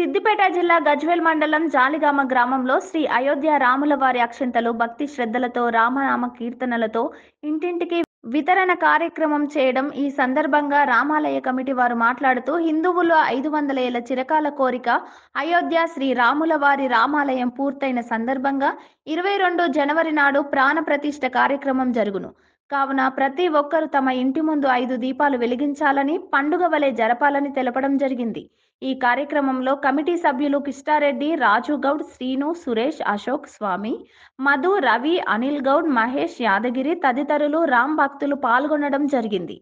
సిద్దిపేట జిల్లా గజ్వేల్ మండలం జాలిగామ గ్రామంలో శ్రీ అయోధ్య రాముల వారి అక్షంతలు భక్తి శ్రద్ధలతో రామనామ కీర్తనలతో ఇంటింటికి వితరణ కార్యక్రమం చేయడం ఈ సందర్భంగా రామాలయ కమిటీ వారు మాట్లాడుతూ హిందువుల ఐదు వందల ఏళ్ల చిరకాల కోరిక అయోధ్య శ్రీ రాముల వారి రామాలయం పూర్తయిన సందర్భంగా ఇరవై రెండు జనవరి నాడు ప్రాణ ప్రతిష్ఠ కార్యక్రమం జరుగును కావున ప్రతి ఒక్కరూ తమ ఇంటి ముందు ఐదు దీపాలు వెలిగించాలని పండుగ వలె జరపాలని తెలపడం జరిగింది ఈ కార్యక్రమంలో కమిటీ సభ్యులు కిష్టారెడ్డి రాజు గౌడ్ శ్రీను సురేష్ అశోక్ స్వామి మధు రవి అనిల్ గౌడ్ మహేష్ యాదగిరి తదితరులు రామ్ భక్తులు పాల్గొనడం జరిగింది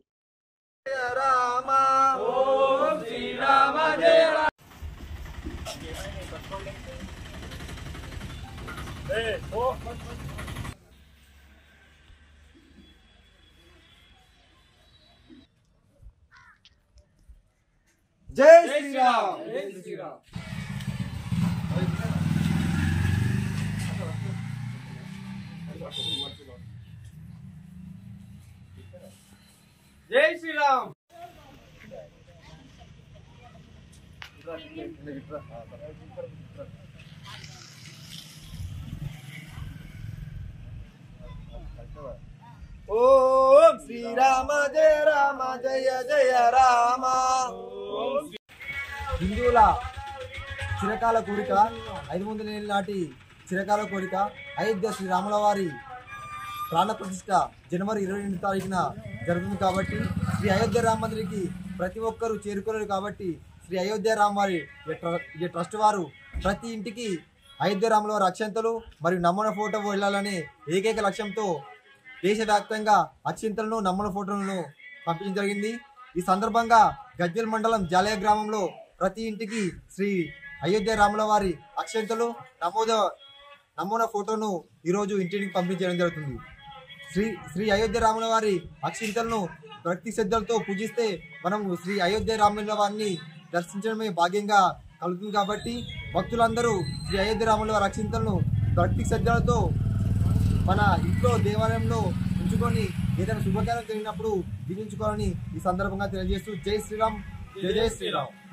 జై శ్రీరామ్ జై శ్రీరామ్ ఓం శ్రీరామ జయ రామ జయ జయ రామ హిందువుల చిరకాల కోరిక ఐదు వందల ఏళ్ళ నాటి చిరకాల కోరిక అయోధ్య శ్రీరాముల వారి ప్రాణ ప్రతిష్ఠ జనవరి ఇరవై రెండు తారీఖున జరుగుతుంది కాబట్టి శ్రీ అయోధ్య రామ మందిరికి ప్రతి ఒక్కరూ చేరుకోలేరు కాబట్టి శ్రీ అయోధ్య రామ వారి ఈ ట్ర- ఈ ట్రస్ట్ వారు ప్రతి ఇంటికి అయోధ్య రాముల వారి అక్షంతలు మరియు నమూనా ఫోటో వెళ్ళాలనే ఏకైక లక్ష్యంతో దేశవ్యాప్తంగా అక్షింతలను నమూనా ఫోటోలను పంపించడం జరిగింది ఈ సందర్భంగా గజ్జల్ మండలం జాలయ గ్రామంలో ప్రతి ఇంటికి శ్రీ అయోధ్య రాముల వారి అక్షంతలు నమోద నమూనా ఫోటోను ఈరోజు ఇంటికి పంపించడం జరుగుతుంది శ్రీ శ్రీ అయోధ్య రాముల వారి అక్షింతలను భక్తి శ్రద్ధలతో పూజిస్తే మనం శ్రీ అయోధ్య రాముల వారిని దర్శించడమే భాగ్యంగా కలుగుతుంది కాబట్టి భక్తులందరూ శ్రీ అయోధ్య రాముల వారి అక్షింతలను భక్తి శ్రద్ధలతో మన ఇంట్లో దేవాలయంలో ఉంచుకొని ఏదైనా శుభకార్యం జరిగినప్పుడు దీవించుకోవాలని ఈ సందర్భంగా తెలియజేస్తూ జై శ్రీరామ్ జై జై శ్రీరామ్